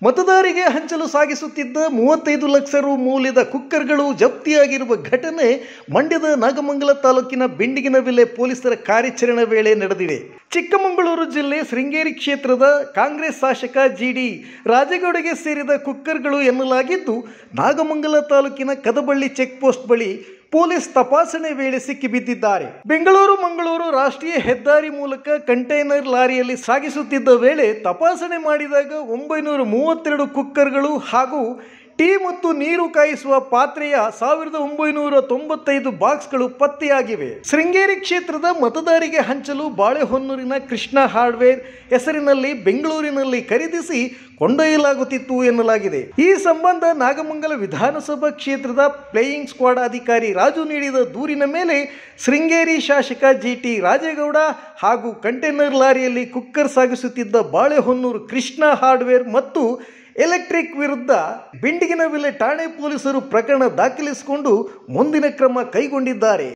ಮತದಾರಿಗೆ ಹಂಚಲು ಸಾಗಿಸುತ್ತಿದ್ದ ಮೂವತ್ತೈದು ಲಕ್ಷ ರು ಮೌಲ್ಯದ ಕುಕ್ಕರ್ಗಳು ಜಪ್ತಿಯಾಗಿರುವ ಘಟನೆ ಮಂಡ್ಯದ ನಾಗಮಂಗಲ ತಾಲೂಕಿನ ಬೆಂಡಿಗಿನವಿಲೆ ಪೊಲೀಸರ ಕಾರ್ಯಾಚರಣೆ ವೇಳೆ ನಡೆದಿದೆ ಚಿಕ್ಕಮಗಳೂರು ಜಿಲ್ಲೆ ಶೃಂಗೇರಿ ಕ್ಷೇತ್ರದ ಕಾಂಗ್ರೆಸ್ ಶಾಸಕ ಜಿಡಿ ರಾಜೇಗೌಡಗೆ ಸೇರಿದ ಕುಕ್ಕರ್ಗಳು ಎನ್ನಲಾಗಿದ್ದು ನಾಗಮಂಗಲ ತಾಲೂಕಿನ ಕದಬಳ್ಳಿ ಚೆಕ್ ಪೋಸ್ಟ್ ಬಳಿ ಪೊಲೀಸ್ ತಪಾಸಣೆ ವೇಳೆ ಸಿಕ್ಕಿಬಿದ್ದಿದ್ದಾರೆ ಬೆಂಗಳೂರು ಮಂಗಳೂರು ರಾಷ್ಟ್ರೀಯ ಹೆದ್ದಾರಿ ಮೂಲಕ ಕಂಟೈನರ್ ಲಾರಿಯಲ್ಲಿ ಸಾಗಿಸುತ್ತಿದ್ದ ವೇಳೆ ತಪಾಸಣೆ ಮಾಡಿದಾಗ ಒಂಬೈನೂರ ಮೂವತ್ತೆರಡು ಕುಕ್ಕರ್ಗಳು ಹಾಗೂ ಟೀ ಮತ್ತು ನೀರು ಕಾಯಿಸುವ ಪಾತ್ರೆಯ ಸಾವಿರದ ಒಂಬೈನೂರ ತೊಂಬತ್ತೈದು ಬಾಕ್ಸ್ಗಳು ಪತ್ತೆಯಾಗಿವೆ ಶೃಂಗೇರಿ ಕ್ಷೇತ್ರದ ಮತದಾರಿಗೆ ಹಂಚಲು ಬಾಳೆಹೊನ್ನೂರಿನ ಕೃಷ್ಣ ಹಾರ್ಡ್ವೇರ್ ಹೆಸರಿನಲ್ಲಿ ಬೆಂಗಳೂರಿನಲ್ಲಿ ಖರೀದಿಸಿ ಕೊಂಡೊಯ್ಯಲಾಗುತ್ತಿತ್ತು ಎನ್ನಲಾಗಿದೆ ಈ ಸಂಬಂಧ ನಾಗಮಂಗಲ ವಿಧಾನಸಭಾ ಕ್ಷೇತ್ರದ ಪ್ಲೇಯಿಂಗ್ ಸ್ಕ್ವಾಡ್ ಅಧಿಕಾರಿ ರಾಜು ನೀಡಿದ ದೂರಿನ ಮೇಲೆ ಶೃಂಗೇರಿ ಶಾಸಕ ಜಿಟಿ ರಾಜೇಗೌಡ ಹಾಗೂ ಕಂಟೈನರ್ ಲಾರಿಯಲ್ಲಿ ಕುಕ್ಕರ್ ಸಾಗಿಸುತ್ತಿದ್ದ ಬಾಳೆಹೊನ್ನೂರು ಕೃಷ್ಣ ಹಾರ್ಡ್ವೇರ್ ಮತ್ತು ಎಲೆಕ್ಟ್ರಿಕ್ ವಿರುದ್ಧ ಬಿಂಡಿಗಿನವಿಲೆ ಠಾಣೆ ಪೊಲೀಸರು ಪ್ರಕರಣ ದಾಖಲಿಸಿಕೊಂಡು ಮುಂದಿನ ಕ್ರಮ ಕೈಗೊಂಡಿದ್ದಾರೆ